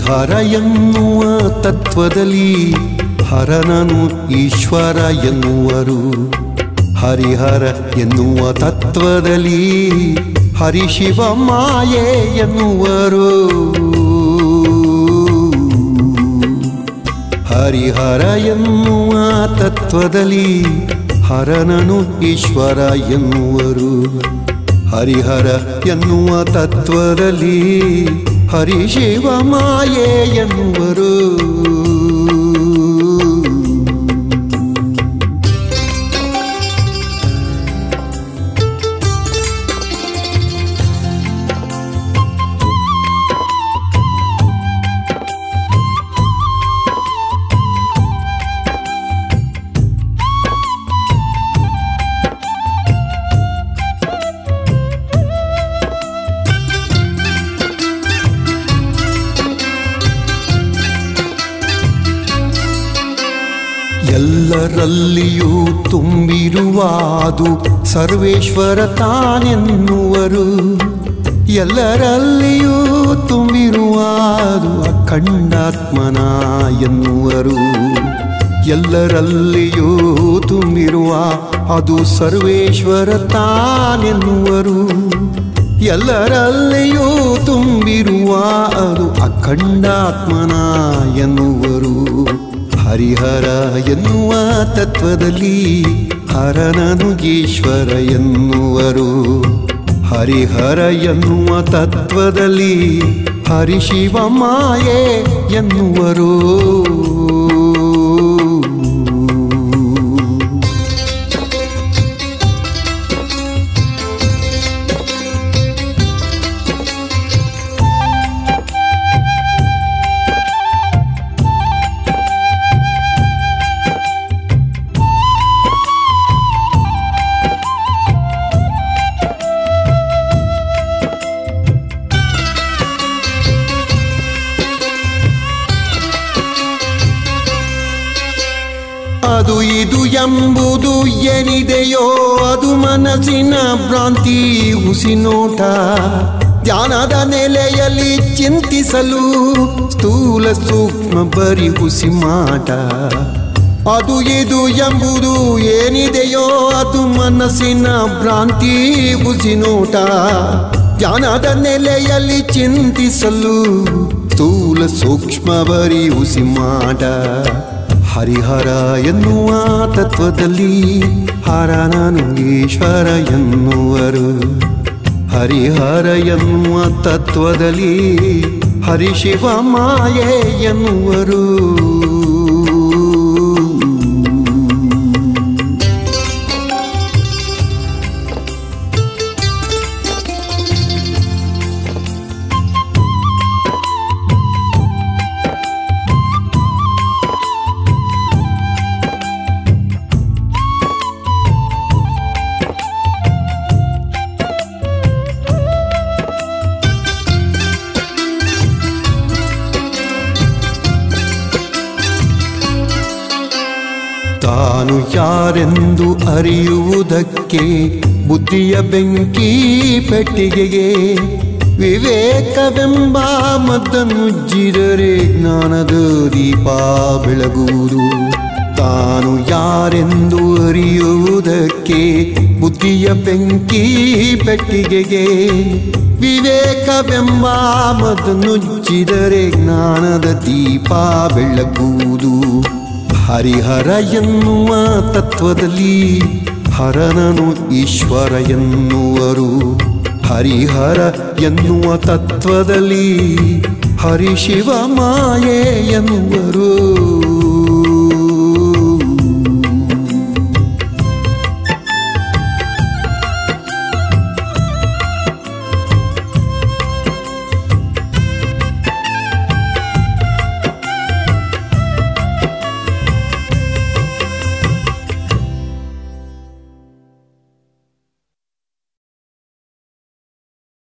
ಹರಿಹರ ಎನ್ನುವ ತತ್ವದಲ್ಲಿ ಹರನನು ಈಶ್ವರ ಎನ್ನುವರು ಹರಿಹರ ಎನ್ನುವ ತತ್ವದಲ್ಲಿ ಹರಿಶಿವ ಮಾಯೆ ಎನ್ನುವರು ಹರಿಹರ ಎನ್ನುವ ತತ್ವದಲ್ಲಿ ಹರನನು ಈಶ್ವರ ಎನ್ನುವರು ಹರಿಹರ ಎನ್ನುವ ತತ್ವದಲ್ಲಿ ಹರಿಶಿವ ಮಾಯೆ ಎನ್ನುವರು ಎಲ್ಲರಲ್ಲಿಯೂ ತುಂಬಿರುವ ಅದು ಸರ್ವೇಶ್ವರ ತಾನೆನ್ನುವರು ಎಲ್ಲರಲ್ಲಿಯೂ ತುಂಬಿರುವ ಅದು ಅಖಂಡಾತ್ಮನ ಎನ್ನುವರು ಎಲ್ಲರಲ್ಲಿಯೂ ತುಂಬಿರುವ ಅದು ಸರ್ವೇಶ್ವರ ತಾನೆನ್ನುವರು ಎಲ್ಲರಲ್ಲಿಯೂ ತುಂಬಿರುವ ಅದು ಅಖಂಡಾತ್ಮನ ಎನ್ನುವರು ಹರಿಹರ ಎನ್ನುವ ತತ್ವದಲ್ಲಿ ಹರನನು ಈಶ್ವರ ಎನ್ನುವರು ಹರಿಹರ ಎನ್ನುವ ತತ್ವದಲ್ಲಿ ಹರಿಶಿವ ಮಾಯೆ ಎನ್ನುವರು ಅದು ಇದು ಎಂಬುದು ಏನಿದೆಯೋ ಅದು ಮನಸ್ಸಿನ ಭ್ರಾಂತಿ ಹುಸಿನೋಟ ಧ್ಯಾನದ ನೆಲೆಯಲ್ಲಿ ಚಿಂತಿಸಲು ಸ್ಥೂಲ ಸೂಕ್ಷ್ಮ ಬರಿ ಹುಸಿ ಮಾಟ ಅದು ಇದು ಎಂಬುದು ಏನಿದೆಯೋ ಅದು ಮನಸ್ಸಿನ ಭ್ರಾಂತಿ ಹುಸಿನೋಟ ಧ್ಯಾನದ ನೆಲೆಯಲ್ಲಿ ಚಿಂತಿಸಲು ಸ್ಥೂಲ ಸೂಕ್ಷ್ಮ ಬರಿ ಹುಸಿ ಮಾಟ ಹರಿಹರ ಎನ್ನುವ ತತ್ವದಲ್ಲಿ ಹರನನು ಈಶ್ವರ ಎನ್ನುವರು ಹರಿಹರ ಎನ್ನುವ ತತ್ವದಲ್ಲಿ ಹರಿಶಿವ ಮಾಯೆ ಎನ್ನುವರು ತಾನು ಯಾರೆಂದು ಅರಿಯುವುದಕ್ಕೆ ಬುದ್ಧಿಯ ಬೆಂಕಿ ಪೆಟ್ಟಿಗೆಗೆ ವಿವೇಕವೆಂಬ ಮದ್ದನ್ನುಜ್ಜಿದರೆ ಜ್ಞಾನದ ದೀಪ ಬೆಳಗುವುದು ತಾನು ಯಾರೆಂದು ಅರಿಯುವುದಕ್ಕೆ ಬುದ್ಧಿಯ ಬೆಂಕಿ ಪೆಟ್ಟಿಗೆಗೆ ವಿವೇಕವೆಂಬ ಮದ್ದನ್ನುಜ್ಜಿದರೆ ಜ್ಞಾನದ ದೀಪ ಬೆಳಗುವುದು ಹರಿಹರ ಎನ್ನುವ ತತ್ವದಲ್ಲಿ ಹರನನು ಈಶ್ವರ ಎನ್ನುವರು ಹರಿಹರ ಎನ್ನುವ ತತ್ವದಲ್ಲಿ ಹರಿಶಿವ ಮಾಯೆ ಎನ್ನುವರು